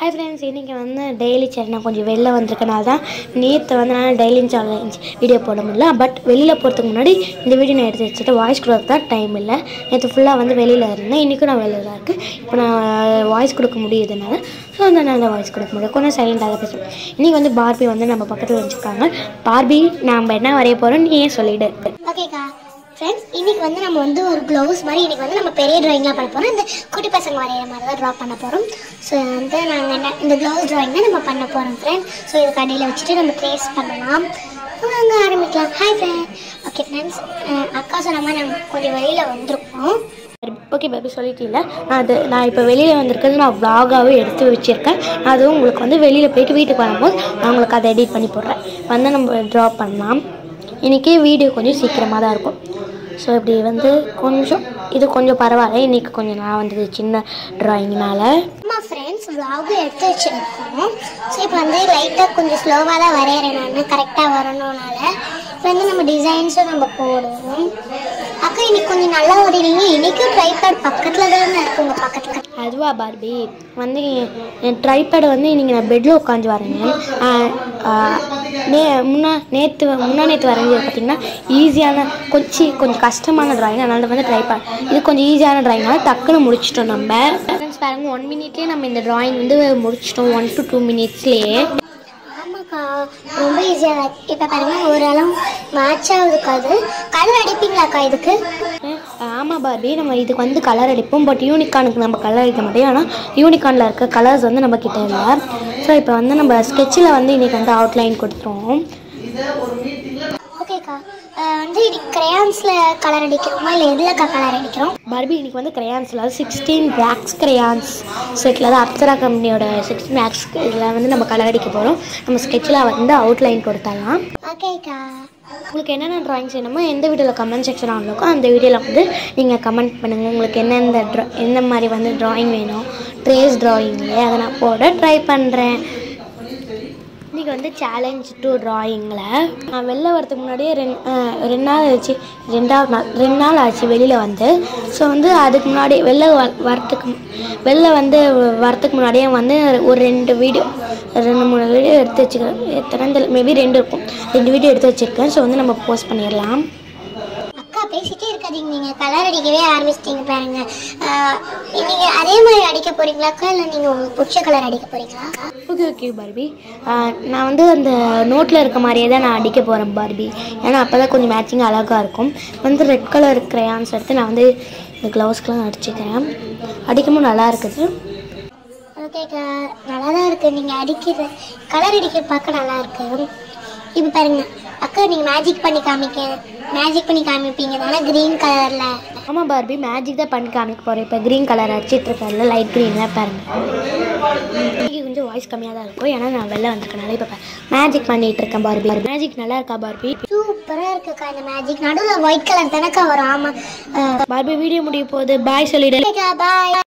hi friends இன்றைக்கி வந்து daily channel நான் கொஞ்சம் வெளில வந்திருக்கனால தான் நேற்று வந்து நான் டெய்லி சேலஞ்ச் வீடியோ போட முடியல பட் வெளியில் போகிறதுக்கு முன்னாடி இந்த வீடியோ நான் எடுத்து வச்சுட்டு வாய்ஸ் கொடுக்க தான் டைம் இல்லை நேற்று ஃபுல்லாக வந்து வெளியில் இருந்தேன் இன்றைக்கும் நான் வெளியில் தான் இருக்குது இப்போ நான் வாய்ஸ் கொடுக்க முடியுதுனால ஸோ அந்த நல்ல வாய்ஸ் கொடுக்க முடியும் கொஞ்சம் சைலண்டாக பேசுகிறேன் இன்றைக்கி வந்து பார்பி வந்து நம்ம பக்கத்தில் வச்சுருக்காங்க பார்பி நம்ம என்ன வரைய போகிறோம் நீ ஏன் சொல்லிவிடு ஓகேக்கா ஃப்ரெண்ட்ஸ் இன்னைக்கு வந்து நம்ம வந்து ஒரு க்ளவுஸ் மாதிரி இன்னைக்கு வந்து நம்ம பெரிய ட்ராயிங்லாம் பண்ண போகிறோம் இந்த குட்டி பசங்க வரைகிற மாதிரி தான் ட்ரா பண்ண போகிறோம் ஸோ வந்து நாங்கள் என்ன இந்த க்ளவுஸ் ட்ராயிங் தான் நம்ம பண்ண போகிறோம் ஃப்ரெண்ட்ஸ் ஸோ இது கடையில் வச்சுட்டு நம்ம ட்ரேஸ் பண்ணலாம் நாங்கள் ஆரம்பிக்கலாம் ஹாய் ஃப்ரெண்ட் ஓகே ஃப்ரெண்ட்ஸ் அக்கா சொன்ன மாதிரி நாங்கள் கொஞ்சம் வெளியில் வந்திருக்கோம் ஓகே பேபி சொல்லிட்டீங்கள நான் அது நான் இப்போ வெளியில் வந்திருக்கிறது நான் vlog-ஆவே எடுத்து வச்சுருக்கேன் நான் அதுவும் உங்களுக்கு வந்து வெளியில் போயிட்டு வீட்டுக்கு வரும்போது நான் உங்களுக்கு அதை எடிட் பண்ணி போடுறேன் வந்து நம்ம ட்ரா பண்ணலாம் இன்றைக்கி வீடியோ கொஞ்சம் சீக்கிரமாக தான் இருக்கும் ஸோ இப்படி வந்து கொஞ்சம் இது கொஞ்சம் பரவாயில்ல இன்றைக்கி கொஞ்சம் நான் வந்தது சின்ன ட்ராயிங்னால அம்மா ஃப்ரெண்ட்ஸ் vlog எடுத்து வச்சுருக்கோம் ஸோ இப்போ வந்து லைட்டாக கொஞ்சம் ஸ்லோவாக தான் வரைகிறேன் நான் கரெக்டாக வரணும்னால இப்போ வந்து நம்ம டிசைன்ஸும் நம்ம போடுவோம் அக்கா இன்னைக்கு கொஞ்சம் நல்லா வரைறீங்க இன்னைக்கும் ட்ரைபேட் பக்கத்தில் தானே இருக்கு உங்கள் பக்கத்தில் அதுவா பார்பி வந்து என் ட்ரைபேடை வந்து இன்றைக்கி நான் பெட்டில் உட்காந்து வரைஞ்சேன் நே முன்னா நேற்று முன்னா நேற்று வரைஞ்சது பார்த்திங்கன்னா ஈஸியான கொஞ்சம் கொஞ்சம் கஷ்டமான ட்ராயிங் அதனால வந்து ட்ரைபேட் இது கொஞ்சம் ஈஸியான ட்ராயிங்னால டக்குன்னு முடிச்சிட்டோம் நம்ம ஃப்ரெண்ட்ஸ் பாருங்க ஒன் மினிட்லேயே நம்ம இந்த ட்ராயிங் வந்து முடிச்சிட்டோம் ஒன் டு டூ மினிட்ஸ்லேயே ஆமாக்கா ரொம்ப ஈஸியாக இப்போ பாருங்க ஓரளவு மேட்ச் ஆகுதுக்கா அது கலர் அடிப்பீங்களாக்கா இதுக்கு ஆமாம் பார்பி நம்ம இதுக்கு வந்து கலர் அடிப்போம் பட் யூனிகானுக்கு நம்ம கலர் அடிக்க மாட்டோம் ஆனால் யூனிகானில் இருக்க கலர்ஸ் வந்து நம்ம கிட்ட இல்லை ஸோ இப்போ வந்து நம்ம ஸ்கெட்சில் வந்து இன்றைக்கி வந்து அவுட்லைன் கொடுத்துருவோம் ஓகேக்கா அஹ் வந்து இன்னைக்கு கிரையான்ஸில் கலர் அடிக்கிறோமா இல்லை எதுலக்கா கலர் அடிக்கிறோம் பார்பி இன்னைக்கு வந்து கிரையான்ஸில் வந்து சிக்ஸ்டீன் பேக்ஸ் கிரையான்ஸ் செட்டில் தான் அப்சரா கம்பெனியோட சிக்ஸ்டீன் பேக்ஸ் இதில் வந்து நம்ம கலர் அடிக்க போகிறோம் நம்ம ஸ்கெட்சில் வந்து அவுட்லைன் கொடுத்தலாம் ஓகேக்கா உங்களுக்கு என்னென்ன ட்ராயிங்ஸ் வேணுமோ எந்த வீடியோவில் கமெண்ட் செக்ஷன் ஆன் இருக்கோ அந்த வீடியோவில் வந்து நீங்கள் கமெண்ட் பண்ணுங்கள் உங்களுக்கு என்னெந்த ட்ரா எந்த மாதிரி வந்து ட்ராயிங் வேணும் ட்ரேஸ் ட்ராயிங்லேயே அதை நான் போட ட்ரை பண்ணுறேன் இன்றைக்கி வந்து சேலஞ்ச் டு ட்ராயிங்கில் நான் வெளில வரதுக்கு முன்னாடியே ரெண்டு ரெண்டு நாள் ஆச்சு ரெண்டாவது நாள் ரெண்டு நாள் ஆச்சு வெளியில் வந்து ஸோ வந்து அதுக்கு முன்னாடி வெளில வ வரத்துக்கு மு- வெளில வந்து வரத்துக்கு முன்னாடியே வந்து ஒரு ரெண்டு வீடியோ ரெண்டு மூணு வீடியோ எடுத்து வச்சுக்கிறேன் எத்தனை மேபி ரெண்டு இருக்கும் ரெண்டு வீடியோ எடுத்து வச்சுருக்கேன் ஸோ வந்து நம்ம போஸ்ட் பண்ணிடலாம் அக்கா பேசிட்டே இருக்காதீங்க நீங்கள் கலர் அடிக்கவே ஆரம்பிச்சிட்டீங்க பாருங்க அஹ் நீங்க அதே மாதிரி அடிக்க போறீங்களாக்கா இல்லை நீங்கள் உங்களுக்கு பிடிச்ச கலர் அடிக்க போறீங்களா ஓகே ஓகே பார்பி ஆஹ் நான் வந்து அந்த நோட்டில் இருக்க மாதிரியே தான் நான் அடிக்க போகிறேன் பார்பி ஏன்னா அப்போ தான் கொஞ்சம் மேட்சிங் அழகாக இருக்கும் வந்து ரெட் கலர் கிரையான்ஸ் எடுத்து நான் வந்து இந்த க்ளவுஸ்க்கெலாம் அடிச்சுக்கிறேன் அடிக்கும்போது நல்லா இருக்குது ஓகேக்கா நல்லா தான் இருக்கு நீங்கள் அடிக்கிற கலர் அடிக்க பார்க்க நல்லா இருக்கு இப்போ பாருங்க அக்கா நீங்கள் மேஜிக் பண்ணி காமிக்க மேஜிக் பண்ணி காமிப்பீங்க தானே க்ரீன் கலரில் ஆமாம் பார்பி மேஜிக் தான் பண்ணி காமிக்க போகிறேன் இப்போ க்ரீன் கலர் அடிச்சிட்டு இருக்கல லைட் க்ரீனில் பாருங்கள் இன்னைக்கு கொஞ்சம் வாய்ஸ் கம்மியாக தான் இருக்கும் ஏன்னா நான் வெளில வந்திருக்கனால இப்போ மேஜிக் பண்ணிகிட்டு இருக்கேன் பார்பி மேஜிக் நல்லா இருக்கா பார்பி சூப்பராக இருக்குக்கா இந்த மேஜிக் நடுவில் ஒயிட் கலர் தானேக்கா வரும் ஆமாம் பார்பி வீடியோ முடிய போகுது பாய் சொல்லிடு பாய்